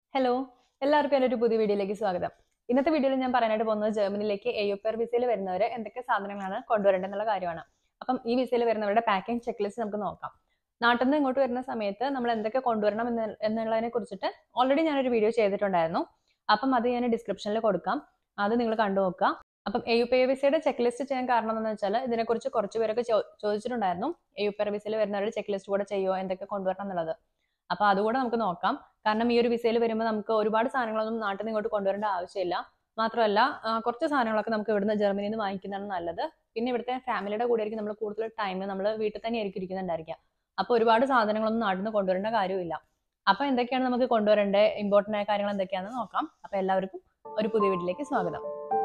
hello എല്ലാവർക്കും എൻ്റെ ഒരു പുതിയ വീഡിയോയിലേക്ക് സ്വാഗതം ഇന്നത്തെ വീഡിയോയിൽ ഞാൻ പറയാനായിട്ട് പോകുന്നത് ജർമ്മനിയിലേക്ക് എ യു പി ആർ വിസയിൽ വരുന്നവർ എന്തൊക്കെ സാധനങ്ങളാണ് കൊണ്ടുവരേണ്ടതെന്നുള്ള കാര്യമാണ് അപ്പം ഈ വിസയിൽ വരുന്നവരുടെ പാക്കിംഗ് ചെക്ക് ലിസ്റ്റ് നമുക്ക് നോക്കാം നാട്ടിൽ നിന്ന് ഇങ്ങോട്ട് വരുന്ന സമയത്ത് നമ്മൾ എന്തൊക്കെ കൊണ്ടുവരണം എന്ന് എന്നുള്ളതിനെ കുറിച്ചിട്ട് ഓൾറെഡി ഞാനൊരു വീഡിയോ ചെയ്തിട്ടുണ്ടായിരുന്നു അപ്പം അത് ഞാൻ ഡിസ്ക്രിപ്ഷനിൽ കൊടുക്കാം അത് നിങ്ങൾ കണ്ടു നോക്കുക അപ്പം എ യു പി വിസയുടെ ചെക്ക് ലിസ്റ്റ് ചെയ്യാൻ കാരണം എന്താണെന്ന് വെച്ചാൽ ഇതിനെക്കുറിച്ച് കുറച്ച് പേരൊക്കെ ചോ- ചോദിച്ചിട്ടുണ്ടായിരുന്നു എ യു പി ആർ വിസയിൽ വരുന്നവരുടെ ചെക്ക് ലിസ്റ്റ് കൂടെ ചെയ്യുമോ എന്തൊക്കെ കൊണ്ടുവരണം എന്നുള്ളത് അപ്പൊ അതുകൂടെ നമുക്ക് നോക്കാം കാരണം ഈ ഒരു വിസയിൽ വരുമ്പോൾ നമുക്ക് ഒരുപാട് സാധനങ്ങളൊന്നും നാട്ടിൽ നിന്ന് ഇങ്ങോട്ട് കൊണ്ടുവരേണ്ട ആവശ്യമില്ല മാത്രമല്ല ആ, കുറച്ച് സാധനങ്ങളൊക്കെ നമുക്ക് ഇവിടുന്ന് ജർമ്മനിയിൽ നിന്ന് വാങ്ങിക്കുന്നതാണ് നല്ലത് പിന്നെ ഇവിടുത്തെ ഫാമിലിയുടെ കൂടെ ആയിരിക്കും നമ്മൾ കൂടുതൽ ടൈം നമ്മൾ വീട്ടിൽ തന്നെ ആയിരിക്കും ഇരിക്കുന്നുണ്ടായിരിക്കുക അപ്പോൾ ഒരുപാട് സാധനങ്ങളൊന്നും നാട്ടിൽ നിന്ന് കൊണ്ടുവരേണ്ട കാര്യമില്ല അപ്പൊ എന്തൊക്കെയാണ് നമുക്ക് കൊണ്ടുവരേണ്ട ഇമ്പോർട്ടൻ്റ് ആയ കാര്യങ്ങൾ എന്തൊക്കെയാണെന്ന് നോക്കാം അപ്പൊ എല്ലാവർക്കും ഒരു പുതിയ വീട്ടിലേക്ക് സ്വാഗതം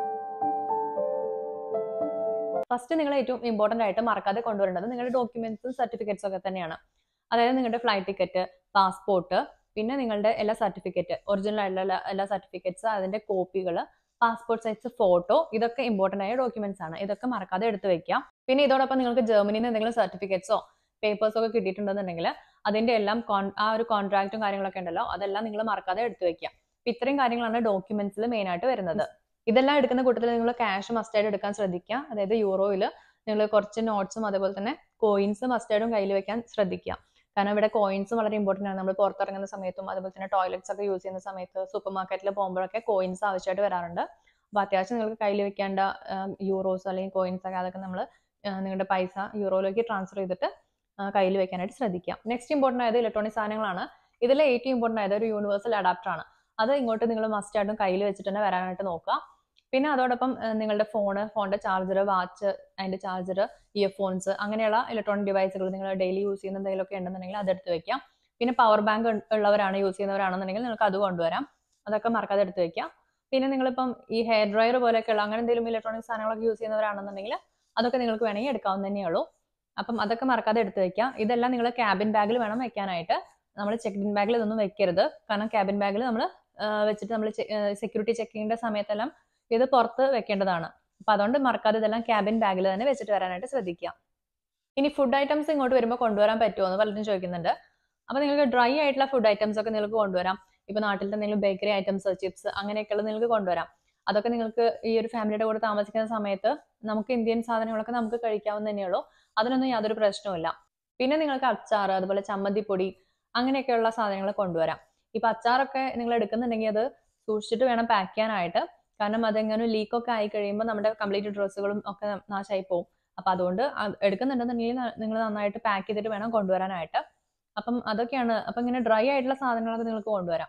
ഫസ്റ്റ് നിങ്ങൾ ഏറ്റവും ഇമ്പോർട്ടൻ്റ് ആയിട്ട് മറക്കാതെ കൊണ്ടുവരേണ്ടത് നിങ്ങളുടെ ഡോക്യുമെന്റ്സും സർട്ടിഫിക്കറ്റ്സും ഒക്കെ തന്നെയാണ് അതായത് നിങ്ങളുടെ ഫ്ലൈറ്റ് ടിക്കറ്റ് പാസ്പോർട്ട് പിന്നെ നിങ്ങളുടെ എല്ലാ സർട്ടിഫിക്കറ്റ് ഒറിജിനൽ ആയിട്ടുള്ള എല്ലാ- എല്ലാ സർട്ടിഫിക്കറ്റ്സ് അതിന്റെ കോപ്പികൾ പാസ്പോർട്ട് സൈസ് ഫോട്ടോ ഇതൊക്കെ ഇമ്പോർട്ടൻ്റ് ആയ ഡോക്യുമെന്റ്സ് ആണ് ഇതൊക്കെ മറക്കാതെ എടുത്തു വെക്കാം പിന്നെ ഇതോടൊപ്പം നിങ്ങൾക്ക് ജർമ്മനിയിൽ നിന്ന് എന്തെങ്കിലും സർട്ടിഫിക്കറ്റ്സോ പേപ്പേഴ്സോ ഒക്കെ കിട്ടിയിട്ടുണ്ടെന്നുണ്ടെങ്കിൽ അതിന്റെ എല്ലാം con- ആ ഒരു കോൺട്രാക്റ്റും കാര്യങ്ങളൊക്കെ ഉണ്ടല്ലോ അതെല്ലാം നിങ്ങൾ മറക്കാതെ എടുത്തു വെക്കാം അപ്പൊ ഇത്രയും കാര്യങ്ങളാണ് ഡോക്യുമെന്റ്സിൽ മെയിൻ ആയിട്ട് വരുന്നത് ഇതെല്ലാം എടുക്കുന്ന കൂട്ടത്തിൽ നിങ്ങൾ ക്യാഷ് മസ്റ്റായിട്ട് എടുക്കാൻ ശ്രദ്ധിക്കുക അതായത് യൂറോയിൽ നിങ്ങൾ കുറച്ച് നോട്ട്സും അതേപോലെ തന്നെ കോയിൻസ് മസ്റ്റായിട്ടും കയ്യിൽ വെക്കാൻ ശ്രദ്ധിക്കുക കാരണം ഇവിടെ കോയിൻസ് വളരെ ഇമ്പോർട്ടൻ്റ് ആണ് നമ്മൾ പുറത്തിറങ്ങുന്ന സമയത്തും അതുപോലെ തന്നെ ടോയ്ലറ്റ്സ് ഒക്കെ യൂസ് ചെയ്യുന്ന സമയത്ത് സൂപ്പർ മാർക്കറ്റിൽ പോകുമ്പോഴൊക്കെ കോയിൻസ് ആവശ്യമായിട്ട് വരാറുണ്ട് അപ്പോൾ അത്യാവശ്യം നിങ്ങൾക്ക് കയ്യിൽ വെക്കേണ്ട യൂറോസ് അല്ലെങ്കിൽ കോയിൻസ് ഒക്കെ അതൊക്കെ നമ്മൾ നിങ്ങളുടെ പൈസ യൂറോയിലേക്ക് ട്രാൻസ്ഫർ ചെയ്തിട്ട് കയ്യിൽ വെക്കാനായിട്ട് ശ്രദ്ധിക്കുക നെക്സ്റ്റ് ഇമ്പോർട്ടൻ്റ് ആയത് ഇലക്ട്രോണിക് സാധനങ്ങളാണ് ഇതിൽ ഏറ്റവും ഇമ്പോർട്ടൻ്റ് ആയത് ഒരു യൂണിവേഴ്സൽ അഡാപ്റ്റർ ആണ് അത് ഇങ്ങോട്ട് നിങ്ങൾ മസ്റ്റ് ആയിട്ടും കയ്യിൽ വെച്ചിട്ട് തന്നെ വരാനായിട്ട് നോക്കുക പിന്നെ അതോടൊപ്പം ആ, നിങ്ങളുടെ ഫോണ് ഫോണിന്റെ ചാർജർ വാച്ച് അതിന്റെ ചാർജർ ഇയർഫോൺസ് അങ്ങനെയുള്ള ഇലക്ട്രോണിക് ഡിവൈസുകൾ നിങ്ങൾ ഡെയിലി യൂസ് ചെയ്യുന്ന എന്തെങ്കിലുമൊക്കെ ഉണ്ടെന്നുണ്ടെങ്കിൽ അതെടുത്ത് വെക്കാം പിന്നെ പവർ ബാങ്ക് ഉള്ളവരാണ് യൂസ് ചെയ്യുന്നവരാണെന്നുണ്ടെങ്കിൽ നിങ്ങൾക്ക് അത് കൊണ്ടുവരാം അതൊക്കെ മറക്കാതെ എടുത്ത് വെക്കാം പിന്നെ നിങ്ങളിപ്പം ഈ ഹെയർ ഡ്രയർ പോലെയൊക്കെയുള്ള അങ്ങനെ എന്തെങ്കിലും ഇലക്ട്രോണിക് സാധനങ്ങളൊക്കെ യൂസ് ചെയ്യുന്നവരാണെന്നുണ്ടെങ്കിൽ അതൊക്കെ നിങ്ങൾക്ക് വേണമെങ്കിൽ എടുക്കാവുന്ന തന്നെയുള്ളൂ അപ്പം അതൊക്കെ മറക്കാതെ എടുത്ത് വെക്കാം ഇതെല്ലാം നിങ്ങൾ ക്യാബിൻ ബാഗിൽ വേണം വെക്കാനായിട്ട് നമ്മൾ ചെക്ക് ഇൻ ബാഗിൽ ഇതൊന്നും വെക്കരുത് കാരണം ക്യാബിൻ ബാഗിൽ നമ്മൾ വെച്ചിട്ട് നമ്മൾ സെക്യൂരിറ്റി ചെക്കിങ്ങിന്റെ സമയത്തെല്ലാം ഇത് പുറത്ത് വെക്കേണ്ടതാണ് അപ്പൊ അതുകൊണ്ട് മറക്കാതെ ഇതെല്ലാം ക്യാബിൻ ബാഗിൽ തന്നെ വെച്ചിട്ട് വരാനായിട്ട് ശ്രദ്ധിക്കുക ഇനി ഫുഡ് ഐറ്റംസ് ഇങ്ങോട്ട് വരുമ്പോൾ കൊണ്ടുവരാൻ പറ്റുമോ എന്ന് പലരും ചോദിക്കുന്നുണ്ട് അപ്പൊ നിങ്ങൾക്ക് ഡ്രൈ ആയിട്ടുള്ള ഫുഡ് ഐറ്റംസ് ഒക്കെ നിങ്ങൾക്ക് കൊണ്ടുവരാം ഇപ്പൊ നാട്ടിലത്തെ എന്തെങ്കിലും ബേക്കറി ഐറ്റംസ് ചിപ്സ് അങ്ങനെയൊക്കെയുള്ളത് നിങ്ങൾക്ക് കൊണ്ടുവരാം അതൊക്കെ നിങ്ങൾക്ക് ഈ ഒരു ഫാമിലിയുടെ കൂടെ താമസിക്കുന്ന സമയത്ത് നമുക്ക് ഇന്ത്യൻ സാധനങ്ങളൊക്കെ നമുക്ക് കഴിക്കാവുന്ന തന്നെയുള്ളൂ അതിനൊന്നും യാതൊരു പ്രശ്നവുമില്ല പിന്നെ നിങ്ങൾക്ക് അച്ചാർ അതുപോലെ ചമ്മന്തിപ്പൊടി അങ്ങനെയൊക്കെയുള്ള സാധനങ്ങൾ കൊണ്ടുവരാം ഇപ്പൊ അച്ചാറൊക്കെ നിങ്ങൾ എടുക്കുന്നുണ്ടെങ്കിൽ അത് സൂക്ഷിച്ചിട്ട് വേണം പാക്ക് ചെയ്യാനായിട്ട് കാരണം അതെങ്ങനെ ലീക്കൊക്കെ ആയി കഴിയുമ്പോൾ നമ്മുടെ കംപ്ലീറ്റ് ഡ്രസ്സുകളും ഒക്കെ നാശമായി പോകും അപ്പൊ അതുകൊണ്ട് അത് എടുക്കുന്നുണ്ടെന്നുണ്ടെങ്കിൽ നിങ്ങൾ നന്നായിട്ട് പാക്ക് ചെയ്തിട്ട് വേണം കൊണ്ടുവരാനായിട്ട് അപ്പം അതൊക്കെയാണ് അപ്പൊ ഇങ്ങനെ ഡ്രൈ ആയിട്ടുള്ള സാധനങ്ങളൊക്കെ നിങ്ങൾക്ക് കൊണ്ടുവരാം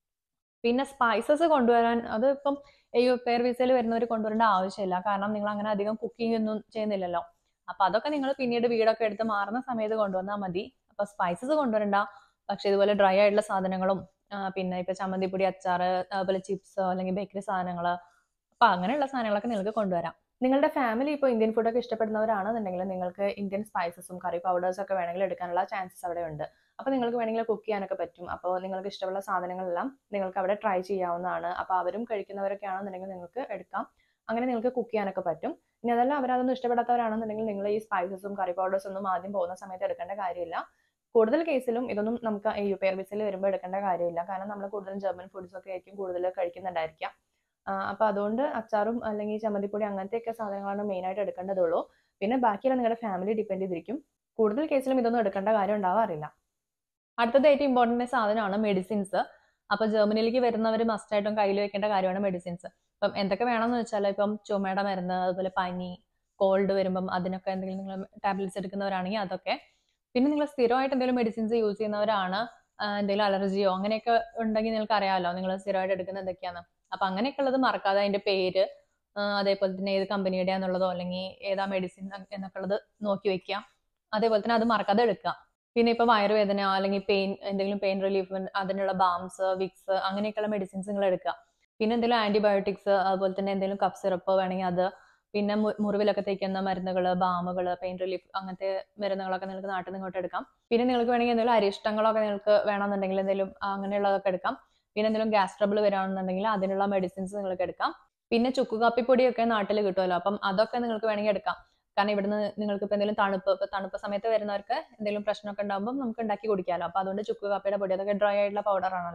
പിന്നെ സ്പൈസസ് കൊണ്ടുവരാൻ അത് ഇപ്പം ഈ പേർ വിസയിൽ വരുന്നവർ കൊണ്ടുവരേണ്ട ആവശ്യമില്ല കാരണം നിങ്ങൾ അങ്ങനെ അധികം കുക്കിംഗ് ഒന്നും ചെയ്യുന്നില്ലല്ലോ അപ്പൊ അതൊക്കെ നിങ്ങൾ പിന്നീട് വീടൊക്കെ എടുത്ത് മാറുന്ന സമയത്ത് കൊണ്ടുവന്നാൽ മതി അപ്പൊ സ്പൈസസ് കൊണ്ടുവരണ്ട പക്ഷെ ഇതുപോലെ ഡ്രൈ ആയിട്ടുള്ള സാധനങ്ങളും ആ, പിന്നെ ഇപ്പൊ ചമ്മന്തിപ്പൊടി അച്ചാറ് അതുപോലെ ചിപ്സ് അല്ലെങ്കിൽ ബേക്കറി സാധനങ്ങൾ അപ്പൊ അങ്ങനെയുള്ള സാധനങ്ങളൊക്കെ നിങ്ങൾക്ക് കൊണ്ടുവരാം നിങ്ങളുടെ ഫാമിലി ഇപ്പോൾ ഇന്ത്യൻ ഫുഡൊക്കെ ഇഷ്ടപ്പെടുന്നവരാണെന്നുണ്ടെങ്കിൽ നിങ്ങൾക്ക് ഇന്ത്യൻ സ്പൈസസും കറി പൗഡേഴ്സും ഒക്കെ വേണമെങ്കിൽ എടുക്കാനുള്ള ചാൻസസ് അവിടെ ഉണ്ട് അപ്പോൾ നിങ്ങൾക്ക് വേണമെങ്കിൽ കുക്ക് ചെയ്യാനൊക്കെ പറ്റും അപ്പോൾ നിങ്ങൾക്ക് ഇഷ്ടമുള്ള സാധനങ്ങളെല്ലാം നിങ്ങൾക്ക് അവിടെ ട്രൈ ചെയ്യാവുന്നതാണ് അപ്പോൾ അവരും കഴിക്കുന്നവരൊക്കെ ആണെന്നുണ്ടെങ്കിൽ നിങ്ങൾക്ക് എടുക്കാം അങ്ങനെ നിങ്ങൾക്ക് കുക്ക് ചെയ്യാനൊക്കെ പറ്റും ഇനി അതല്ല അവരതൊന്നും ഇഷ്ടപ്പെടാത്തവരാണെന്നുണ്ടെങ്കിൽ നിങ്ങൾ ഈ സ്പൈസസും കറി പൗഡേഴ്സ് ഒന്നും ആദ്യം പോകുന്ന സമയത്ത് എടുക്കേണ്ട കാര്യമില്ല കൂടുതൽ കേസിലും ഇതൊന്നും നമുക്ക് ഈ യു പി ആർ വിസയിൽ വരുമ്പോൾ എടുക്കേണ്ട കാര്യമില്ല കാരണം നമ്മൾ കൂടുതലും ജർമ്മൻ ഫുഡ്സ് ഒക്കെ ആയിരിക്കും കൂടുതൽ കഴിക്കുന്നുണ്ടായിരിക്കാം ആ, അപ്പൊ അതുകൊണ്ട് അച്ചാറും അല്ലെങ്കിൽ ചമ്മന്തിപ്പൊടി അങ്ങനത്തെയൊക്കെ സാധനങ്ങളാണ് മെയിൻ ആയിട്ട് എടുക്കേണ്ടതുള്ളൂ പിന്നെ ബാക്കിയുള്ള നിങ്ങളുടെ ഫാമിലി ഡിപ്പെൻഡ് ചെയ്തിരിക്കും കൂടുതൽ കേസിലും ഇതൊന്നും എടുക്കേണ്ട കാര്യം ഉണ്ടാവാറില്ല അടുത്തത് ഏറ്റവും ഇമ്പോർട്ടൻ്റ് സാധനമാണ് മെഡിസിൻസ് അപ്പൊ ജർമ്മനിയിലേക്ക് വരുന്നവർ മസ്റ്റായിട്ടും കയ്യിൽ വെക്കേണ്ട കാര്യമാണ് മെഡിസിൻസ് ഇപ്പം എന്തൊക്കെ വേണമെന്ന് വെച്ചാൽ ഇപ്പം ചുമയുടെ മരുന്ന് അതുപോലെ പനി കോൾഡ് വരുമ്പം അതിനൊക്കെ എന്തെങ്കിലും നിങ്ങൾ ടാബ്ലറ്റ്സ് എടുക്കുന്നവരാണെങ്കിൽ അതൊക്കെ പിന്നെ നിങ്ങൾ സ്ഥിരമായിട്ട് എന്തെങ്കിലും മെഡിസിൻസ് യൂസ് ചെയ്യുന്നവരാണ് ആ, എന്തെങ്കിലും അലർജിയോ അങ്ങനെയൊക്കെ ഉണ്ടെങ്കിൽ നിങ്ങൾക്ക് അറിയാമല്ലോ നിങ്ങൾ സ്ഥിരമായിട്ട് എടുക്കുന്ന എന്തൊക്കെയാണ് അപ്പൊ അങ്ങനെയൊക്കെ ഉള്ളത് മറക്കാതെ അതിന്റെ പേര് ആ, അതേപോലെ തന്നെ ഏത് കമ്പനിയുടെ ആണെന്നുള്ളതോ അല്ലെങ്കിൽ ഏതാ മെഡിസിൻ എന്നൊക്കെ ഉള്ളത് നോക്കി വെക്കുക അതേപോലെ തന്നെ അത് മറക്കാതെ എടുക്കുക പിന്നെ ഇപ്പൊ വയറുവേദന അല്ലെങ്കിൽ പെയിൻ എന്തെങ്കിലും പെയിൻ റിലീഫ് അതിനുള്ള ബാംസ് വിക്സ് അങ്ങനെയൊക്കെയുള്ള മെഡിസിൻസ് നിങ്ങൾ എടുക്കുക പിന്നെ എന്തെങ്കിലും ആന്റിബയോട്ടിക്സ് അതുപോലെ തന്നെ എന്തെങ്കിലും കഫ് സിറപ്പ് വേണമെങ്കിൽ അത് പിന്നെ മു- മുറിവിലൊക്കെ തേക്കുന്ന മരുന്നുകൾ ബാമുകൾ പെയിൻ റിലീഫ് അങ്ങനത്തെ മരുന്നുകളൊക്കെ നിങ്ങൾക്ക് നാട്ടിൽ നിന്ന് ഇങ്ങോട്ട് എടുക്കാം പിന്നെ നിങ്ങൾക്ക് വേണമെങ്കിൽ എന്തെങ്കിലും അരിഷ്ടങ്ങളൊക്കെ നിങ്ങൾക്ക് വേണമെന്നുണ്ടെങ്കിൽ എന്തെങ്കിലും അങ്ങനെയുള്ളതൊക്കെ എടുക്കാം പിന്നെ എന്തെങ്കിലും ഗ്യാസ് ട്രബിൾ വരാണെന്നുണ്ടെങ്കിൽ അതിനുള്ള മെഡിസിൻസ് നിങ്ങൾക്ക് എടുക്കാം പിന്നെ ചുക്ക് കാപ്പിപ്പൊടിയൊക്കെ നാട്ടിൽ കിട്ടുമല്ലോ അപ്പം അതൊക്കെ നിങ്ങൾക്ക് വേണമെങ്കിൽ എടുക്കാം കാരണം ഇവിടുന്ന് നിങ്ങൾക്ക് ഇപ്പൊ എന്തെങ്കിലും തണുപ്പ് ഇപ്പൊ തണുപ്പ് സമയത്ത് വരുന്നവർക്ക് എന്തെങ്കിലും പ്രശ്നമൊക്കെ ഉണ്ടാകുമ്പോൾ നമുക്ക് ഉണ്ടാക്കി കുടിക്കാമല്ലോ അപ്പൊ അതുകൊണ്ട് ചുക്ക് കാപ്പിയുടെ പൊടി അതൊക്കെ ഡ്രൈ ആയിട്ടുള്ള പൗഡർ ആണല്ലോ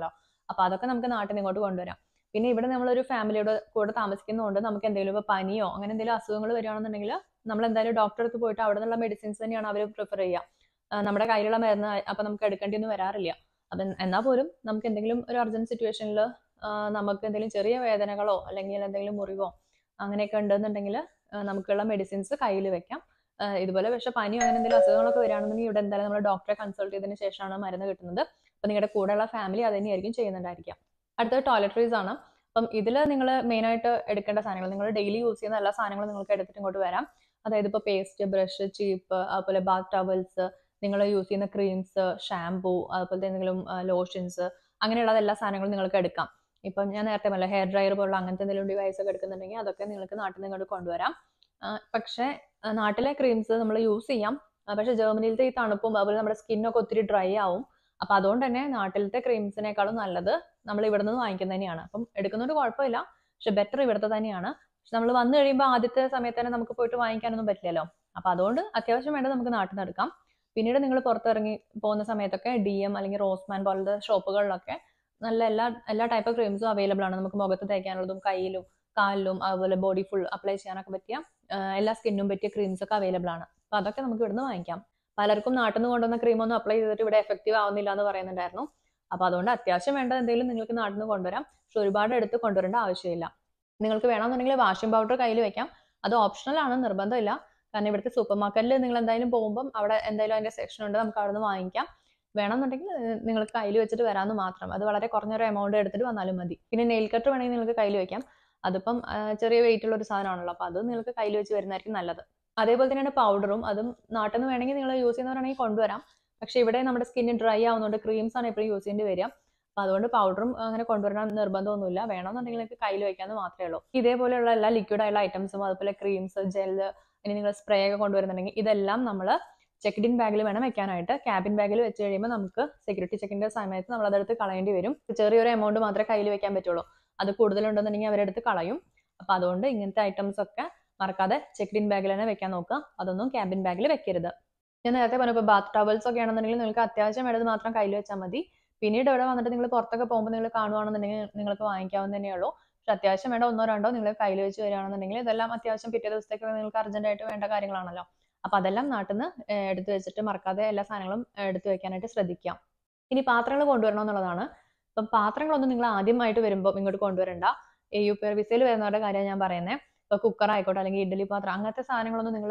അപ്പൊ അതൊക്കെ നമുക്ക് നാട്ടിൽ നിന്ന് ഇങ്ങോട്ട് കൊണ്ടുവരാം പിന്നെ ഇവിടെ നമ്മളൊരു ഫാമിലിയുടെ കൂടെ താമസിക്കുന്നതുകൊണ്ട് നമുക്ക് എന്തെങ്കിലും ഇപ്പോൾ പനിയോ അങ്ങനെ എന്തെങ്കിലും അസുഖങ്ങൾ വരികയാണെന്നുണ്ടെങ്കിൽ നമ്മൾ എന്തായാലും ഡോക്ടറെ അടുത്ത് പോയിട്ട് അവിടെ നിന്നുള്ള മെഡിസിൻസ് തന്നെയാണ് അവർ പ്രിഫർ ചെയ്യുക ആ, നമ്മുടെ കയ്യിലുള്ള മരുന്ന് അപ്പൊ നമുക്ക് എടുക്കേണ്ടി ഒന്നും വരാറില്ല അപ്പം എന്നാൽ പോലും നമുക്ക് എന്തെങ്കിലും ഒരു അർജന്റ് സിറ്റുവേഷനിൽ നമുക്ക് എന്തെങ്കിലും ചെറിയ വേദനകളോ അല്ലെങ്കിൽ എന്തെങ്കിലും മുറിവോ അങ്ങനെയൊക്കെ ഉണ്ടെന്നുണ്ടെങ്കിൽ നമുക്കുള്ള മെഡിസിൻസ് കയ്യിൽ വെക്കാം ആ, ഇതുപോലെ പക്ഷെ പനിയോ അങ്ങനെ എന്തെങ്കിലും അസുഖങ്ങളൊക്കെ വരികയാണെന്നുണ്ടെങ്കിൽ ഇവിടെ എന്തായാലും നമ്മൾ ഡോക്ടറെ കൺസൾട്ട് ചെയ്തതിന് ശേഷമാണ് മരുന്ന് കിട്ടുന്നത് അപ്പം നിങ്ങളുടെ കൂടെയുള്ള ഫാമിലി അത് തന്നെയായിരിക്കും ചെയ്യുന്നുണ്ടായിരിക്കാം അടുത്തത് ടോയ്ലറ്ററീസ് ആണ് അപ്പം ഇതിൽ നിങ്ങൾ മെയിനായിട്ട് എടുക്കേണ്ട സാധനങ്ങൾ നിങ്ങൾ ഡെയിലി യൂസ് ചെയ്യുന്ന എല്ലാ സാധനങ്ങളും നിങ്ങൾക്ക് എടുത്തിട്ട് ഇങ്ങോട്ട് വരാം അതായത് ഇപ്പോൾ പേസ്റ്റ് ബ്രഷ് ചീപ്പ് അതുപോലെ ബാത്ത് ടവൽസ് നിങ്ങൾ യൂസ് ചെയ്യുന്ന ക്രീംസ് ഷാംപൂ അതുപോലത്തെ എന്തെങ്കിലും ലോഷൻസ് അങ്ങനെയുള്ള എല്ലാ സാധനങ്ങളും നിങ്ങൾക്ക് എടുക്കാം ഇപ്പം ഞാൻ നേരത്തെ പറഞ്ഞ ഹെയർ ഡ്രയർ പോലുള്ള അങ്ങനത്തെ എന്തെങ്കിലും ഡിവൈസ് ഒക്കെ എടുക്കുന്നുണ്ടെങ്കിൽ അതൊക്കെ നിങ്ങൾക്ക് നാട്ടിൽ നിന്ന് ഇങ്ങോട്ട് കൊണ്ടുവരാം ആ, പക്ഷേ ആ, നാട്ടിലെ ക്രീംസ് നമ്മൾ യൂസ് ചെയ്യാം ആ, പക്ഷേ ജർമ്മനിയിലത്തെ ഈ തണുപ്പും അതുപോലെ നമ്മുടെ സ്കിന്നൊക്കെ ഒത്തിരി ഡ്രൈ ആവും അപ്പൊ അതുകൊണ്ട് തന്നെ നാട്ടിലത്തെ ക്രീംസിനേക്കാളും നല്ലത് നമ്മൾ ഇവിടെ നിന്ന് വാങ്ങിക്കുന്നത് തന്നെയാണ് അപ്പം എടുക്കുന്നതുകൊണ്ട് കുഴപ്പമില്ല പക്ഷെ ബെറ്റർ ഇവിടുത്തെ തന്നെയാണ് പക്ഷെ നമ്മൾ വന്നു കഴിയുമ്പോൾ ആദ്യത്തെ സമയത്ത് തന്നെ നമുക്ക് പോയിട്ട് വാങ്ങിക്കാനൊന്നും പറ്റില്ലല്ലോ അപ്പൊ അതുകൊണ്ട് അത്യാവശ്യം വേണ്ടത് നമുക്ക് നാട്ടിൽ നിന്ന് എടുക്കാം പിന്നീട് നിങ്ങൾ പുറത്തിറങ്ങി പോകുന്ന സമയത്തൊക്കെ ഡി എം അല്ലെങ്കിൽ റോസ്മാൻ പോലത്തെ ഷോപ്പുകളിലൊക്കെ നല്ല എല്ലാ എല്ലാ ടൈപ്പ് ക്രീംസും അവൈലബിൾ ആണ് നമുക്ക് മുഖത്ത് തേക്കാനുള്ളതും കയ്യിലും കാലിലും അതുപോലെ ബോഡി ഫുൾ അപ്ലൈ ചെയ്യാനൊക്കെ പറ്റിയ ആ, എല്ലാ സ്കിന്നും പറ്റിയ ക്രീംസ് ഒക്കെ അവൈലബിൾ ആണ് അപ്പൊ അതൊക്കെ നമുക്ക് ഇവിടുന്ന് വാങ്ങിക്കാം പലർക്കും നാട്ടിൽ നിന്ന് കൊണ്ടുവന്ന ക്രീം ഒന്നും അപ്ലൈ ചെയ്തിട്ട് ഇവിടെ എഫക്റ്റീവ് ആവുന്നില്ല എന്ന് പറയുന്നുണ്ടായിരുന്നു അപ്പൊ അതുകൊണ്ട് അത്യാവശ്യം വേണ്ട എന്തെങ്കിലും നിങ്ങൾക്ക് നാട്ടിൽ നിന്ന് കൊണ്ടുവരാം പക്ഷെ ഒരുപാട് എടുത്ത് കൊണ്ടുവരേണ്ട ആവശ്യമില്ല നിങ്ങൾക്ക് വേണമെന്നുണ്ടെങ്കിൽ വാഷിംഗ് പൗഡർ കയ്യിൽ വെക്കാം അത് ഓപ്ഷണൽ ആണ് നിർബന്ധമില്ല കാരണം ഇവിടുത്തെ സൂപ്പർ മാർക്കറ്റിൽ നിങ്ങൾ എന്തായാലും പോകുമ്പം അവിടെ എന്തായാലും അതിന്റെ സെക്ഷൻ ഉണ്ട് നമുക്ക് അവിടെ നിന്ന് വാങ്ങിക്കാം വേണമെന്നുണ്ടെങ്കിൽ ഏഹ്, നിങ്ങൾക്ക് കയ്യിൽ വെച്ചിട്ട് വരാമെന്ന് മാത്രം അത് വളരെ കുറഞ്ഞൊരു എമൗണ്ട് എടുത്തിട്ട് വന്നാലും മതി പിന്നെ നെയിൽ കട്ടർ വേണമെങ്കിൽ നിങ്ങൾക്ക് കയ്യിൽ വെക്കാം അതിപ്പം ആ, ചെറിയ വെയിറ്റ് ഉള്ള ഒരു സാധനമാണല്ലോ അപ്പൊ അത് നിങ്ങൾക്ക് കയ്യിൽ വെച്ച് വരുന്നതായിരിക്കും നല്ലത് അതേപോലെ തന്നെയാണ് പൗഡറും അതും നാട്ടിൽ നിന്ന് വേണമെങ്കിൽ നിങ്ങൾ യൂസ് ചെയ്യുന്നവരാണെങ്കിൽ കൊണ്ടുവരാം പക്ഷെ ഇവിടെ നമ്മുടെ സ്കിന്ന് ഡ്രൈ ആവുന്നതുകൊണ്ട് ക്രീംസ് ആണ് എപ്പോഴും യൂസ് ചെയ്യേണ്ടി വരിക അപ്പൊ അതുകൊണ്ട് പൗഡറും അങ്ങനെ കൊണ്ടുവരാൻ നിർബന്ധമൊന്നുമില്ല വേണമെന്നുണ്ടെങ്കിൽ നിങ്ങൾക്ക് കയ്യിൽ വെക്കാന്ന് മാത്രമേ ഉള്ളൂ ഇതേപോലെയുള്ള എല്ലാ ലിക്വിഡ് ആയുള്ള ഐറ്റംസും അതുപോലെ ക്രീംസ് ജെല്ല് ഇനി നിങ്ങൾ സ്പ്രേ ഒക്കെ കൊണ്ടുവരുന്നുണ്ടെങ്കിൽ ഇതെല്ലാം നമ്മൾ ചെക്ക്ഡ് ഇൻ ബാഗിൽ വേണം വെക്കാനായിട്ട് ക്യാബിൻ ബാഗിൽ വെച്ച് കഴിയുമ്പോൾ നമുക്ക് സെക്യൂരിറ്റി ചെക്കിന്റെ സമയത്ത് നമ്മൾ അതെടുത്ത് കളയേണ്ടി വരും ചെറിയൊരു എമൗണ്ട് മാത്രമേ കയ്യിൽ വെക്കാൻ പറ്റുള്ളൂ അത് കൂടുതലുണ്ടെന്നുണ്ടെങ്കിൽ അവരെടുത്ത് കളയും അപ്പൊ അതുകൊണ്ട് ഇങ്ങനത്തെ ഐറ്റംസ് ഒക്കെ മറക്കാതെ ചെക്ക്ഡ് ഇൻ ബാഗിൽ തന്നെ വെക്കാൻ നോക്കുക അതൊന്നും ക്യാബിൻ ബാഗിൽ വെക്കരുത് ഞാൻ നേരത്തെ പറഞ്ഞപ്പോൾ ബാത്ത് ടവൽസ് ഒക്കെ ആണെന്നുണ്ടെങ്കിൽ നിങ്ങൾക്ക് അത്യാവശ്യം വേണ്ടത് മാത്രം കയ്യിൽ വെച്ചാൽ മതി പിന്നീട് ഇവിടെ വന്നിട്ട് നിങ്ങൾ പുറത്തൊക്കെ പോകുമ്പോൾ നിങ്ങൾ കാണുവാണെന്നുണ്ടെങ്കിൽ നിങ്ങൾക്ക് വാങ്ങിക്കാവുന്ന തന്നെയുള്ളൂ പക്ഷെ അത്യാവശ്യം വേണ്ട ഒന്നോ രണ്ടോ നിങ്ങൾ കയ്യിൽ വെച്ച് വരികയാണെന്നുണ്ടെങ്കിൽ ഇതെല്ലാം അത്യാവശ്യം പിറ്റേ ദിവസത്തേക്ക് നിങ്ങൾക്ക് അർജന്റ് ആയിട്ട് വേണ്ട കാര്യങ്ങളാണല്ലോ അപ്പൊ അതെല്ലാം നാട്ടിൽ നിന്ന് എടുത്തു വെച്ചിട്ട് മറക്കാതെ എല്ലാ സാധനങ്ങളും എടുത്തു വെക്കാനായിട്ട് ശ്രദ്ധിക്കാം ഇനി പാത്രങ്ങൾ കൊണ്ടുവരണം എന്നുള്ളതാണ് ഇപ്പം പാത്രങ്ങളൊന്നും നിങ്ങൾ ആദ്യമായിട്ട് വരുമ്പോൾ ഇങ്ങോട്ട് കൊണ്ടുവരണ്ട എ യു പി ആർ വിസയിൽ വരുന്നവരുടെ കാര്യം ഞാൻ പറയുന്നത് ഇപ്പൊ കുക്കർ ആയിക്കോട്ടെ അല്ലെങ്കിൽ ഇഡ്ഡലി പാത്രം അങ്ങനത്തെ സാധനങ്ങളൊന്നും നിങ്ങൾ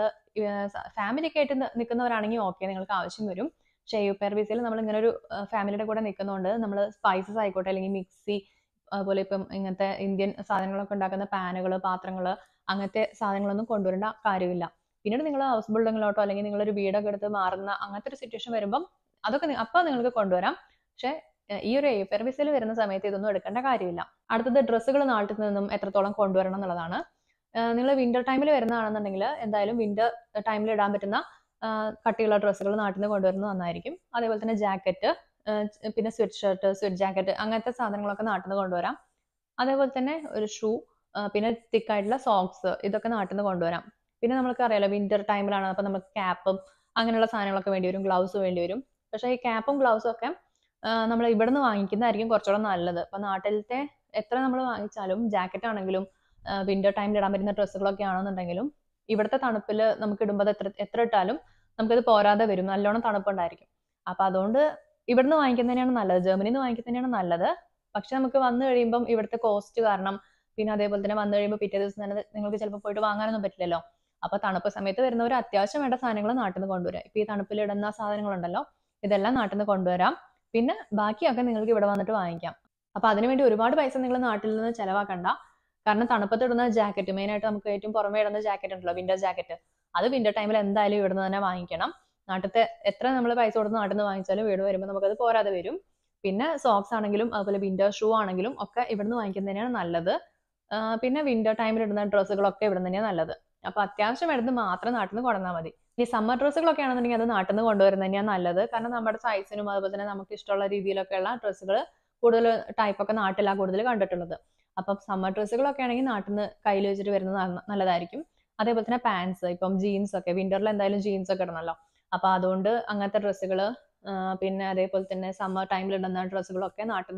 ഫാമിലി ഒക്കെ ആയിട്ട് നി- നിൽക്കുന്നവരാണെങ്കിൽ ഓക്കെ നിങ്ങൾക്ക് ആവശ്യം വരും പക്ഷേ യു പി ആർ വിസയിൽ നമ്മൾ ഇങ്ങനെ ഒരു ഫാമിലിയുടെ കൂടെ നിൽക്കുന്നതുകൊണ്ട് നമ്മൾ സ്പൈസസ് ആയിക്കോട്ടെ അല്ലെങ്കിൽ മിക്സി അതുപോലെ ഇപ്പം ഇങ്ങനത്തെ ഇന്ത്യൻ സാധനങ്ങളൊക്കെ ഉണ്ടാക്കുന്ന പാനുകൾ പാത്രങ്ങൾ അങ്ങനത്തെ സാധനങ്ങളൊന്നും കൊണ്ടുവരേണ്ട കാര്യമില്ല പിന്നീട് നിങ്ങൾ ഹൗസ് ബിൽഡിങ്ങിലോട്ടോ അല്ലെങ്കിൽ നിങ്ങളൊരു വീടൊക്കെ എടുത്ത് മാറുന്ന അങ്ങനത്തെ ഒരു സിറ്റുവേഷൻ വരുമ്പം അതൊക്കെ നി- അപ്പൊ നിങ്ങൾക്ക് കൊണ്ടുവരാം പക്ഷെ ഏഹ് ഈ ഒരു എയർ വിസയിൽ വരുന്ന സമയത്ത് ഇതൊന്നും എടുക്കേണ്ട കാര്യമില്ല അടുത്തത് ഡ്രസ്സുകൾ നാട്ടിൽ നിന്നും എത്രത്തോളം കൊണ്ടുവരണം എന്നുള്ളതാണ് നിങ്ങൾ വിന്റർ ടൈമിൽ വരുന്നതാണെന്നുണ്ടെങ്കിൽ എന്തായാലും വിന്റർ ടൈമിൽ ഇടാൻ പറ്റുന്ന ആ, കട്ടിയുള്ള ഡ്രസ്സുകൾ നാട്ടിൽ നിന്ന് കൊണ്ടുവരുന്നത് നന്നായിരിക്കും അതേപോലെ തന്നെ ജാക്കറ്റ് പിന്നെ സ്വെറ്റ് ഷർട്ട് സ്വെറ്റ് ജാക്കറ്റ് അങ്ങനത്തെ സാധനങ്ങളൊക്കെ നാട്ടിൽ നിന്ന് കൊണ്ടുവരാം അതേപോലെ തന്നെ ഒരു ഷൂ പിന്നെ തിക്കായിട്ടുള്ള സോക്സ് ഇതൊക്കെ നാട്ടിൽ നിന്ന് കൊണ്ടുവരാം പിന്നെ നമുക്ക് അറിയാലോ വിന്റർ ടൈമിലാണ് അപ്പൊ നമുക്ക് ക്യാപ്പും അങ്ങനെയുള്ള സാധനങ്ങളൊക്കെ വേണ്ടി വരും ഗ്ലൗസ് വേണ്ടി വരും പക്ഷേ ഈ ക്യാപ്പും ഗ്ലൗസും ഒക്കെ നമ്മൾ ഇവിടെ നിന്ന് വാങ്ങിക്കുന്നതായിരിക്കും കുറച്ചുകൂടെ നല്ലത് അപ്പൊ നാട്ടിലത്തെ എത്ര നമ്മൾ വാങ്ങിച്ചാലും ജാക്കറ്റ് ആണെങ്കിലും വിന്റർ ടൈമിൽ ഇടാൻ പറ്റുന്ന ഡ്രസ്സുകളൊക്കെ ആണെന്നുണ്ടെങ്കിലും ഇവിടുത്തെ തണുപ്പിൽ നമുക്ക് ഇടുമ്പോൾ അത് എത്ര എത്ര ഇട്ടാലും നമുക്കത് പോരാതെ വരും നല്ലോണം തണുപ്പുണ്ടായിരിക്കും അപ്പൊ അതുകൊണ്ട് ഇവിടുന്ന് വാങ്ങിക്കുന്നതന്നെയാണ് നല്ലത് ജർമ്മനിയിൽ നിന്ന് വാങ്ങിക്കുന്നതന്നെയാണ് നല്ലത് പക്ഷെ നമുക്ക് വന്നു കഴിയുമ്പം ഇവിടുത്തെ കോസ്റ്റ് കാരണം പിന്നെ അതേപോലെ തന്നെ വന്നു കഴിയുമ്പോൾ പിറ്റേ ദിവസം തന്നെ നിങ്ങൾക്ക് ചിലപ്പോൾ പോയിട്ട് വാങ്ങാനൊന്നും പറ്റില്ലല്ലോ അപ്പൊ തണുപ്പ് സമയത്ത് വരുന്നവർ അത്യാവശ്യം വേണ്ട സാധനങ്ങൾ നാട്ടിൽ നിന്ന് കൊണ്ടുവരാം ഇപ്പൊ ഈ തണുപ്പിൽ ഇടുന്ന സാധനങ്ങളുണ്ടല്ലോ ഇതെല്ലാം നാട്ടിൽ നിന്ന് കൊണ്ടുവരാം പിന്നെ ബാക്കിയൊക്കെ നിങ്ങൾക്ക് ഇവിടെ വന്നിട്ട് വാങ്ങിക്കാം അപ്പൊ അതിനുവേണ്ടി ഒരുപാട് പൈസ നിങ്ങൾ നാട്ടിൽ നിന്ന് ചെലവാക്കണ്ട കാരണം തണുപ്പത്ത് ഇടുന്ന ജാക്കറ്റ് മെയിൻ ആയിട്ട് നമുക്ക് ഏറ്റവും പുറമേ ഇടുന്ന ജാക്കറ്റ് ഉണ്ടല്ലോ വിന്റർ ജാക്കറ്റ് അത് വിന്റർ ടൈമിൽ എന്തായാലും ഇവിടുന്ന് തന്നെ വാങ്ങിക്കണം നാട്ടിലത്തെ എത്ര നമ്മൾ പൈസ കൊടുത്ത് നാട്ടിൽ നിന്ന് വാങ്ങിച്ചാലും വീട് വരുമ്പോൾ നമുക്കത് പോരാതെ വരും പിന്നെ സോക്സ് ആണെങ്കിലും അതുപോലെ വിന്റർ ഷൂ ആണെങ്കിലും ഒക്കെ ഇവിടുന്ന് വാങ്ങിക്കുന്നത് തന്നെയാണ് നല്ലത് ആ, പിന്നെ വിന്റർ ടൈമിൽ ഇടുന്ന ഡ്രസ്സുകളൊക്കെ ഇവിടുന്ന് തന്നെയാണ് നല്ലത് അപ്പൊ അത്യാവശ്യം എടുത്ത് മാത്രം നാട്ടിൽ നിന്ന് കൊണ്ടുവന്നാൽ മതി ഈ സമ്മർ ഡ്രസ്സുകളൊക്കെ ആണെന്നുണ്ടെങ്കിൽ അത് നാട്ടിൽ നിന്ന് കൊണ്ടുവരുന്നത് തന്നെയാണ് നല്ലത് കാരണം നമ്മുടെ സൈസിനും അതുപോലെ തന്നെ നമുക്ക് ഇഷ്ടമുള്ള രീതിയിലൊക്കെയുള്ള ഡ്രസ്സുകൾ കൂടുതൽ ടൈപ്പ് ഒക്കെ നാട്ടിലാണ് കൂടുതൽ കണ്ടിട്ടുള്ളത് അപ്പം സമ്മർ ഡ്രസ്സുകളൊക്കെ ആണെങ്കിൽ നാട്ടിൽ നിന്ന് കയ്യിൽ വെച്ചിട്ട് വരുന്നത് നന്ന- നല്ലതായിരിക്കും അതേപോലെ തന്നെ പാൻസ് ഇപ്പം ജീൻസ് ഒക്കെ വിന്ററിൽ എന്തായാലും ജീൻസ് ഒക്കെ ഇടണമല്ലോ അപ്പൊ അതുകൊണ്ട് അങ്ങനത്തെ ഡ്രസ്സുകൾ പിന്നെ അതേപോലെ തന്നെ സമ്മർ ടൈമിൽ ഇടുന്ന ഡ്രസ്സുകളൊക്കെ നാട്ടിൽ നിന്ന്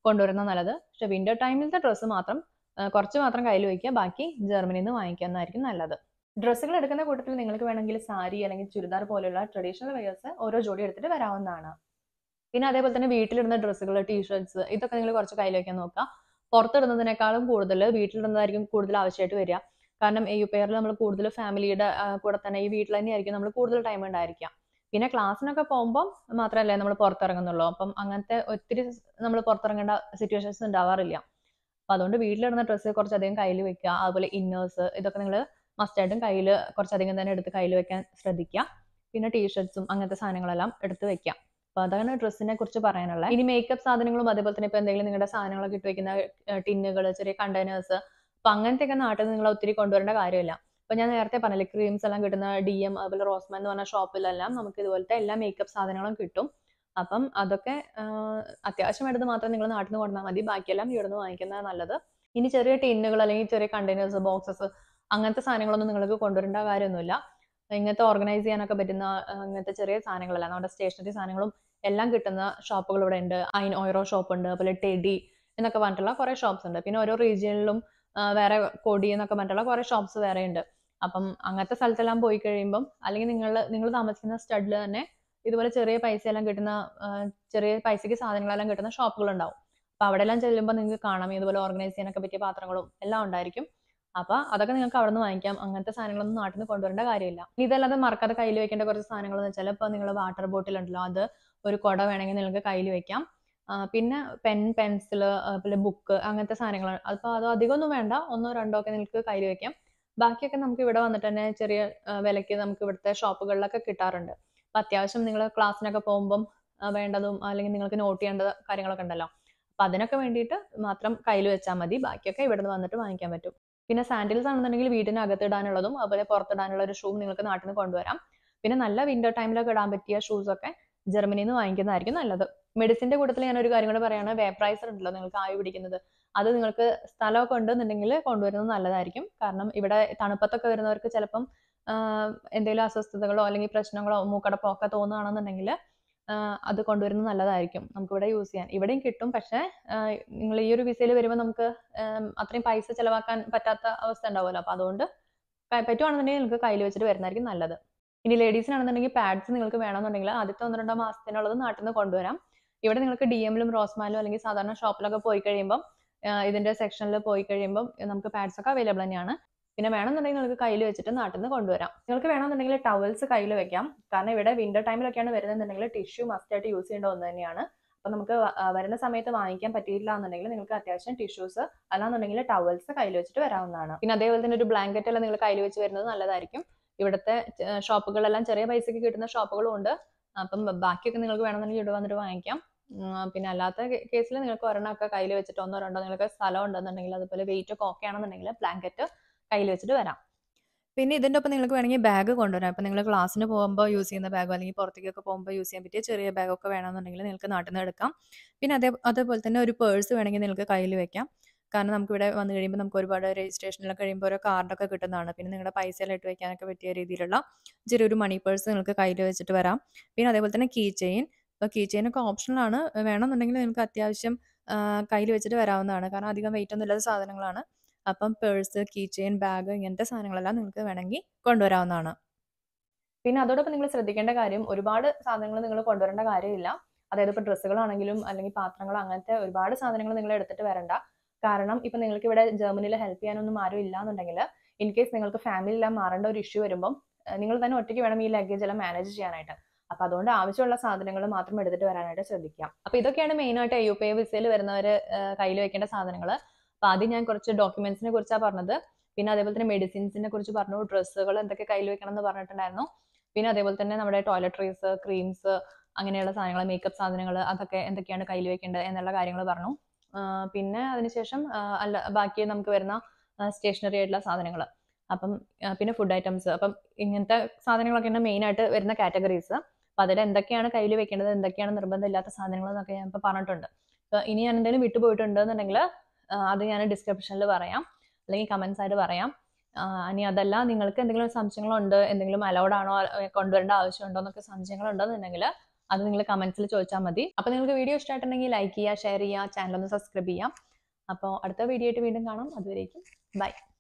കൊണ്ടുവരുന്നത് നല്ലത് പക്ഷെ വിന്റർ ടൈമിലത്തെ ഡ്രസ്സ് മാത്രം ആ, കുറച്ച് മാത്രം കയ്യിൽ വയ്ക്കുക ബാക്കി ജർമ്മനിയിൽ നിന്ന് വാങ്ങിക്കുന്നതായിരിക്കും നല്ലത് ഡ്രസ്സുകൾ എടുക്കുന്ന കൂട്ടത്തിൽ നിങ്ങൾക്ക് വേണമെങ്കിൽ സാരി അല്ലെങ്കിൽ ചുരിദാർ പോലെയുള്ള ട്രഡീഷണൽ വെയേഴ്സ് ഓരോ ജോഡി എടുത്തിട്ട് വരാവുന്നതാണ് പിന്നെ അതേപോലെ തന്നെ വീട്ടിലിടുന്ന ഡ്രസ്സുകൾ ടീഷർട്സ് ഇതൊക്കെ നിങ്ങൾ കുറച്ച് കയ്യിൽ വെക്കാൻ നോക്കുക പുറത്തിടുന്നതിനേക്കാളും കൂടുതൽ വീട്ടിലിടുന്നതായിരിക്കും കൂടുതൽ ആവശ്യമായിട്ട് വരിക കാരണം ഈ പെയറിൽ നമ്മൾ കൂടുതൽ ഫാമിലിയുടെ കൂടെ തന്നെ ഈ വീട്ടിൽ തന്നെയായിരിക്കും നമ്മൾ കൂടുതൽ ടൈം ഉണ്ടായിരിക്കുക പിന്നെ ക്ലാസ്സിനൊക്കെ പോകുമ്പോൾ മാത്രമല്ലേ നമ്മൾ പുറത്തിറങ്ങുന്നുള്ളൂ അപ്പം അങ്ങനത്തെ ഒത്തിരി നമ്മൾ പുറത്തിറങ്ങേണ്ട സിറ്റുവേഷൻസ് ഉണ്ടാവാറില്ല അപ്പൊ അതുകൊണ്ട് വീട്ടിലിടുന്ന ഡ്രസ്സ് കുറച്ചധികം കയ്യിൽ വെക്കുക അതുപോലെ ഇന്നേഴ്സ് ഇതൊക്കെ നിങ്ങൾ മസ്റ്റായിട്ടും കയ്യിൽ കുറച്ചധികം തന്നെ എടുത്ത് കയ്യിൽ വെക്കാൻ ശ്രദ്ധിക്കുക പിന്നെ ടീഷർട്സും അങ്ങനത്തെ സാധനങ്ങളെല്ലാം എടുത്ത് വെക്കുക അപ്പൊ അതാണ് ഡ്രസ്സിനെ കുറിച്ച് പറയാനുള്ളത് ഇനി മേക്കപ്പ് സാധനങ്ങളും അതേപോലെ തന്നെ ഇപ്പൊ എന്തെങ്കിലും നിങ്ങളുടെ സാധനങ്ങളൊക്കെ ഇട്ട് വെക്കുന്ന ടിന്നുകൾ ചെറിയ കണ്ടെയ്നേഴ്സ് അപ്പൊ അങ്ങനത്തെയൊക്കെ നാട്ടിൽ നിങ്ങൾ ഒത്തിരി കൊണ്ടുവരേണ്ട കാര്യമില്ല അപ്പൊ ഞാൻ നേരത്തെ പറഞ്ഞില്ലേ ക്രീംസ് എല്ലാം കിട്ടുന്ന ഡി എം അതുപോലെ റോസ്മാൻ എന്ന് പറഞ്ഞ ഷോപ്പിലെല്ലാം നമുക്ക് ഇതുപോലത്തെ എല്ലാ മേക്കപ്പ് സാധനങ്ങളും കിട്ടും അപ്പം അതൊക്കെ ആഹ് അത്യാവശ്യമായിട്ട് മാത്രം നിങ്ങൾ നാട്ടിൽ നിന്ന് കൊണ്ടുവന്നാൽ മതി ബാക്കിയെല്ലാം ഇവിടെ നിന്ന് വാങ്ങിക്കുന്നത് നല്ലത് ഇനി ചെറിയ ടിന്നുകൾ അല്ലെങ്കിൽ ചെറിയ കണ്ടെയ്നേഴ്സ് ബോക്സസ് അങ്ങനത്തെ സാധനങ്ങളൊന്നും നിങ്ങൾക്ക് കൊണ്ടുവരേണ്ട കാര്യമൊന്നുമില്ല ഇങ്ങനത്തെ ഓർഗനൈസ് ചെയ്യാനൊക്കെ പറ്റുന്ന ആ, ഇങ്ങനത്തെ ചെറിയ സാധനങ്ങളല്ല നമ്മുടെ സ്റ്റേഷനറി സാധനങ്ങളും എല്ലാം കിട്ടുന്ന ഷോപ്പുകൾ ഇവിടെ ഉണ്ട് അയിൻ ഓയിറോ ഷോപ്പ് ഉണ്ട് അതുപോലെ ടെഡി എന്നൊക്കെ പറഞ്ഞിട്ടുള്ള കുറെ ഷോപ്സ് ഉണ്ട് പിന്നെ ഓരോ റീജിയനിലും വേറെ കൊടി എന്നൊക്കെ പറഞ്ഞിട്ടുള്ള കുറെ ഷോപ്സ് വേറെ ഉണ്ട് അപ്പം അങ്ങനത്തെ സ്ഥലത്തെല്ലാം പോയി കഴിയുമ്പം അല്ലെങ്കിൽ നിങ്ങൾ നിങ്ങൾ താമസിക്കുന്ന സ്റ്റഡിൽ തന്നെ ഇതുപോലെ ചെറിയ പൈസ എല്ലാം കിട്ടുന്ന ആ, ചെറിയ പൈസയ്ക്ക് സാധനങ്ങളെല്ലാം കിട്ടുന്ന ഷോപ്പുകൾ ഉണ്ടാവും അപ്പൊ അവിടെ എല്ലാം ചെല്ലുമ്പോൾ നിങ്ങൾക്ക് കാണാം ഇതുപോലെ ഓർഗനൈസ് ചെയ്യാനൊക്കെ പറ്റിയ പാത്രങ്ങളും എല്ലാം ഉണ്ടായിരിക്കും അപ്പൊ അതൊക്കെ നിങ്ങൾക്ക് അവിടെ നിന്ന് വാങ്ങിക്കാം അങ്ങനത്തെ സാധനങ്ങളൊന്നും നാട്ടിൽ നിന്ന് കൊണ്ടുവരേണ്ട കാര്യമില്ല ഇനി ഇതല്ലാതെ മറക്കാതെ കയ്യിൽ വെക്കേണ്ട കുറച്ച് സാധനങ്ങൾ എന്ന് വെച്ചാൽ ഇപ്പൊ നിങ്ങൾ വാട്ടർ ബോട്ടിൽ ഉണ്ടല്ലോ അത് ഒരു കുട വേണമെങ്കിൽ നിങ്ങൾക്ക് കയ്യിൽ വെക്കാം ആ, പിന്നെ പെൻ പെൻസിൽ അതുപോലെ ബുക്ക് അങ്ങനത്തെ സാധനങ്ങൾ അപ്പോൾ അത് അധികമൊന്നും വേണ്ട ഒന്നോ രണ്ടോ ഒക്കെ നിങ്ങൾക്ക് കയ്യിൽ വെക്കാം ബാക്കിയൊക്കെ നമുക്ക് ഇവിടെ വന്നിട്ട് തന്നെ ചെറിയ ആ, വിലയ്ക്ക് നമുക്ക് ഇവിടുത്തെ ഷോപ്പുകളിലൊക്കെ കിട്ടാറുണ്ട് അപ്പൊ അത്യാവശ്യം നിങ്ങൾ ക്ലാസ്സിനൊക്കെ പോകുമ്പം ആ, വേണ്ടതും അല്ലെങ്കിൽ നിങ്ങൾക്ക് നോട്ട് ചെയ്യേണ്ട കാര്യങ്ങളൊക്കെ ഉണ്ടല്ലോ അപ്പൊ അതിനൊക്കെ വേണ്ടിയിട്ട് മാത്രം കയ്യിൽ വെച്ചാൽ മതി ബാക്കിയൊക്കെ ഇവിടെ നിന്ന് വന്നിട്ട് വാങ്ങിക്കാൻ പറ്റും പിന്നെ സാൻഡിൽസ് ആണെന്നുണ്ടെങ്കിൽ വീടിനകത്ത് ഇടാനുള്ളതും അതുപോലെ പുറത്തിടാനുള്ള ഒരു ഷൂ നിങ്ങൾക്ക് നാട്ടിൽ നിന്ന് കൊണ്ടുവരാം പിന്നെ നല്ല വിന്റർ ടൈമിലൊക്കെ ഇടാൻ പറ്റിയ ഷൂസ് ഒക്കെ ജർമ്മനിയിൽ നിന്ന് വാങ്ങിക്കുന്നതായിരിക്കും നല്ലത് മെഡിസിന്റെ കൂട്ടത്തിൽ ഞാൻ ഒരു കാര്യം കൂടെ പറയാണ് വേപ്രൈസർ ഉണ്ടല്ലോ നിങ്ങൾക്ക് ആവി പിടിക്കുന്നത് അത് നിങ്ങൾക്ക് സ്ഥലമൊക്കെ ഉണ്ടെന്നുണ്ടെങ്കിൽ കൊണ്ടുവരുന്നത് നല്ലതായിരിക്കും കാരണം ഇവിടെ തണുപ്പത്തൊക്കെ വരുന്നവർക്ക് ചിലപ്പം ആഹ് എന്തെങ്കിലും അസ്വസ്ഥതകളോ അല്ലെങ്കിൽ പ്രശ്നങ്ങളോ മൂക്കടപ്പോ ഒക്കെ തോന്നുകയാണെന്നുണ്ടെങ്കിൽ ആഹ് അത് കൊണ്ടുവരുന്നത് നല്ലതായിരിക്കും നമുക്ക് ഇവിടെ യൂസ് ചെയ്യാൻ ഇവിടെയും കിട്ടും പക്ഷേ ആഹ് നിങ്ങൾ ഈ ഒരു വിസയിൽ വരുമ്പോൾ നമുക്ക് ആം, അത്രയും പൈസ ചെലവാക്കാൻ പറ്റാത്ത അവസ്ഥ ഉണ്ടാവുമല്ലോ അപ്പൊ അതുകൊണ്ട് ക- പറ്റുവാണെന്നുണ്ടെങ്കിൽ നിങ്ങൾക്ക് കയ്യിൽ വെച്ചിട്ട് വരുന്നതായിരിക്കും നല്ലത് ഇനി ലേഡീസിനാണെന്നുണ്ടെങ്കിൽ പാഡ്സ് നിങ്ങൾക്ക് വേണമെന്നുണ്ടെങ്കിൽ ആദ്യത്തെ ഒന്ന് രണ്ടോ മാസത്തിനുള്ളത് നാട്ടിൽ നിന്ന് കൊണ്ടുവരാം ഇവിടെ നിങ്ങൾക്ക് ഡി എമ്മിലും റോസ്മാലും അല്ലെങ്കിൽ സാധാരണ ഷോപ്പിലൊക്കെ പോയി കഴിയുമ്പോൾ ആഹ് ഇതിന്റെ സെക്ഷനിൽ പോയി കഴിയുമ്പോൾ നമുക്ക് പാഡ്സ് ഒക്കെ അവൈലബിൾ തന്നെയാണ് പിന്നെ വേണമെന്നുണ്ടെങ്കിൽ നിങ്ങൾക്ക് കയ്യിൽ വെച്ചിട്ട് നാട്ടിൽ നിന്ന് കൊണ്ടുവരാം നിങ്ങൾക്ക് വേണമെന്നുണ്ടെങ്കിൽ ടവൽസ് കയ്യിൽ വെക്കാം കാരണം ഇവിടെ വിന്റർ ടൈമിലൊക്കെയാണ് വരുന്നതെന്നുണ്ടെങ്കിൽ ടിഷ്യൂ മസ്റ്റ് ആയിട്ട് യൂസ് ചെയ്യേണ്ട ഒന്ന് തന്നെയാണ് അപ്പൊ നമുക്ക് വ- ആ, വരുന്ന സമയത്ത് വാങ്ങിക്കാൻ പറ്റിയില്ല എന്നുണ്ടെങ്കിൽ നിങ്ങൾക്ക് അത്യാവശ്യം ടിഷ്യൂസ് അല്ലാന്നുണ്ടെങ്കിൽ ടവൽസ് കയ്യിൽ വെച്ചിട്ട് വരാവുന്നതാണ് പിന്നെ അതേപോലെ തന്നെ ഒരു ബ്ലാങ്കറ്റ് എല്ലാം നിങ്ങൾ കയ്യിൽ വെച്ച് വരുന്നത് നല്ലതായിരിക്കും ഇവിടുത്തെ ച- ഷോപ്പുകളെല്ലാം ചെറിയ പൈസക്ക് കിട്ടുന്ന ഷോപ്പുകളും ഉണ്ട് അപ്പം ബാക്കിയൊക്കെ നിങ്ങൾക്ക് വേണമെന്നുണ്ടെങ്കിൽ ഇവിടെ വന്നിട്ട് വാങ്ങിക്കാം ഉം, പിന്നെ അല്ലാത്ത കേസിൽ നിങ്ങൾക്ക് ഒരെണ്ണമൊക്കെ കയ്യിൽ വെച്ചിട്ട് ഒന്നോ രണ്ടോ നിങ്ങൾക്ക് സ്ഥലം ഉണ്ടെന്നുണ്ടെങ്കിൽ അതുപോലെ വെയിറ്റ് ഒക്കെ ഓക്കെ ആണെന്നുണ്ടെങ്കിൽ ബ്ലാങ്കറ്റ് കയ്യിൽ വെച്ചിട്ട് വരാം പിന്നെ ഇതിൻ്റെ ഒപ്പം നിങ്ങൾക്ക് വേണമെങ്കിൽ ബാഗ് കൊണ്ടുവരാം ഇപ്പം നിങ്ങൾ ക്ലാസ്സിന് പോകുമ്പോൾ യൂസ് ചെയ്യുന്ന ബാഗോ അല്ലെങ്കിൽ പുറത്തേക്കൊക്കെ പോകുമ്പോൾ യൂസ് ചെയ്യാൻ പറ്റിയ ചെറിയ ബാഗൊക്കെ വേണമെന്നുണ്ടെങ്കിൽ നിങ്ങൾക്ക് നാട്ടിൽ നിന്ന് എടുക്കാം പിന്നെ അതേ അതേപോലെ തന്നെ ഒരു പേഴ്സ് വേണമെങ്കിൽ നിങ്ങൾക്ക് കയ്യിൽ വെക്കാം കാരണം നമുക്ക് ഇവിടെ വന്നു കഴിയുമ്പോൾ നമുക്ക് ഒരുപാട് രജിസ്ട്രേഷനിലൊക്കെ കഴിയുമ്പോൾ ഓരോ കാർഡൊക്കെ കിട്ടുന്നതാണ് പിന്നെ നിങ്ങളുടെ പൈസ എല്ലാം ഇട്ട് വെക്കാനൊക്കെ പറ്റിയ രീതിയിലുള്ള ചെറിയൊരു മണി പേഴ്സ് നിങ്ങൾക്ക് കയ്യിൽ വെച്ചിട്ട് വരാം പിന്നെ അതേപോലെ തന്നെ കീ ചെയിൻ ഇപ്പോൾ കീ ചെയിൻ ഒക്കെ ഓപ്ഷണലാണ് വേണമെന്നുണ്ടെങ്കിൽ നിങ്ങൾക്ക് അത്യാവശ്യം കയ്യിൽ വെച്ചിട്ട് വരാവുന്നതാണ് കാരണം അധികം വെയിറ്റ് ഒന്നും ഇല്ലാത്ത സാധനങ്ങളാണ് അപ്പം പേഴ്സ് കീ ചെയിൻ ബാഗ് ഇങ്ങനത്തെ സാധനങ്ങളെല്ലാം നിങ്ങൾക്ക് വേണമെങ്കിൽ കൊണ്ടുവരാവുന്നതാണ് പിന്നെ അതോടൊപ്പം നിങ്ങൾ ശ്രദ്ധിക്കേണ്ട കാര്യം ഒരുപാട് സാധനങ്ങൾ നിങ്ങൾ കൊണ്ടുവരേണ്ട കാര്യമില്ല അതായത് ഇപ്പോൾ ഡ്രസ്സുകളാണെങ്കിലും അല്ലെങ്കിൽ പാത്രങ്ങളോ അങ്ങനത്തെ ഒരുപാട് സാധനങ്ങൾ നിങ്ങൾ എടുത്തിട്ട് വരണ്ട കാരണം ഇപ്പം നിങ്ങൾക്ക് ഇവിടെ ജർമ്മനിയിൽ ഹെൽപ്പ് ചെയ്യാനൊന്നും ആരും ഇല്ല എന്നുണ്ടെങ്കിൽ ഇൻ കേസ് നിങ്ങൾക്ക് ഫാമിലി എല്ലാം മാറേണ്ട ഒരു ഇഷ്യൂ വരുമ്പം ഏഹ് നിങ്ങൾ തന്നെ ഒറ്റയ്ക്ക് വേണം ഈ ലഗേജ് എല്ലാം മാനേജ് ചെയ്യാനായിട്ട് അപ്പൊ അതുകൊണ്ട് ആവശ്യമുള്ള സാധനങ്ങൾ മാത്രം എടുത്തിട്ട് വരാനായിട്ട് ശ്രദ്ധിക്കാം അപ്പൊ ഇതൊക്കെയാണ് മെയിൻ ആയിട്ട് യു പി ഐ വിസയിൽ വരുന്നവർ കയ്യിൽ വെക്കേണ്ട സാധനങ്ങൾ അപ്പൊ ആദ്യം ഞാൻ കുറച്ച് ഡോക്യുമെന്റ്സിനെ കുറിച്ചാണ് പറഞ്ഞത് പിന്നെ അതേപോലെ തന്നെ മെഡിസിൻസിനെ കുറിച്ച് പറഞ്ഞു ഡ്രസ്സുകൾ എന്തൊക്കെ കയ്യിൽ വെക്കണം എന്ന് പറഞ്ഞിട്ടുണ്ടായിരുന്നു പിന്നെ അതേപോലെ തന്നെ നമ്മുടെ ടോയ്ലറ്ററീസ് ക്രീംസ് അങ്ങനെയുള്ള സാധനങ്ങൾ മേക്കപ്പ് സാധനങ്ങൾ അതൊക്കെ എന്തൊക്കെയാണ് കയ്യിൽ വെക്കേണ്ടത് എന്നുള്ള കാര്യങ്ങൾ പറഞ്ഞു ആഹ് പിന്നെ അതിനുശേഷം ആഹ് അല്ല ബാക്കി നമുക്ക് വരുന്ന സ്റ്റേഷനറി ആയിട്ടുള്ള സാധനങ്ങൾ അപ്പം ആഹ് പിന്നെ ഫുഡ് ഐറ്റംസ് അപ്പം ഇങ്ങനത്തെ സാധനങ്ങളൊക്കെയാണ് മെയിൻ ആയിട്ട് വരുന്ന കാറ്റഗറീസ് അപ്പൊ അതിൽ എന്തൊക്കെയാണ് കയ്യിൽ വെക്കേണ്ടത് എന്തൊക്കെയാണ് നിർബന്ധമില്ലാത്ത സാധനങ്ങൾ എന്നൊക്കെ ഞാൻ ഇപ്പോൾ പറഞ്ഞിട്ടുണ്ട് അപ്പൊ ഇനി ഞാൻ എന്തെങ്കിലും വിട്ടുപോയിട്ടുണ്ടെന്നുണ്ടെങ്കിൽ അത് ഞാൻ ഡിസ്ക്രിപ്ഷനിൽ പറയാം അല്ലെങ്കിൽ കമന്റ്സ് ആയിട്ട് പറയാം ആഹ് ഇനി അതല്ല നിങ്ങൾക്ക് എന്തെങ്കിലും സംശയങ്ങളുണ്ട് എന്തെങ്കിലും അലൗഡ് ആണോ അഹ് കൊണ്ടുവരേണ്ട ആവശ്യമുണ്ടോ എന്നൊക്കെ സംശയങ്ങളുണ്ടെന്നുണ്ടെങ്കിൽ അത് നിങ്ങൾ കമന്റ്സിൽ ചോദിച്ചാൽ മതി അപ്പോൾ നിങ്ങൾക്ക് വീഡിയോ ഇഷ്ടമായിട്ടുണ്ടെങ്കിൽ ലൈക്ക് ചെയ്യുക ഷെയർ ചെയ്യുക ചാനൽ ഒന്ന് സബ്സ്ക്രൈബ് ചെയ്യാം അപ്പോൾ അടുത്ത വീഡിയോ ആയിട്ട് വീണ്ടും കാണാം അതുവരേക്കും ബൈ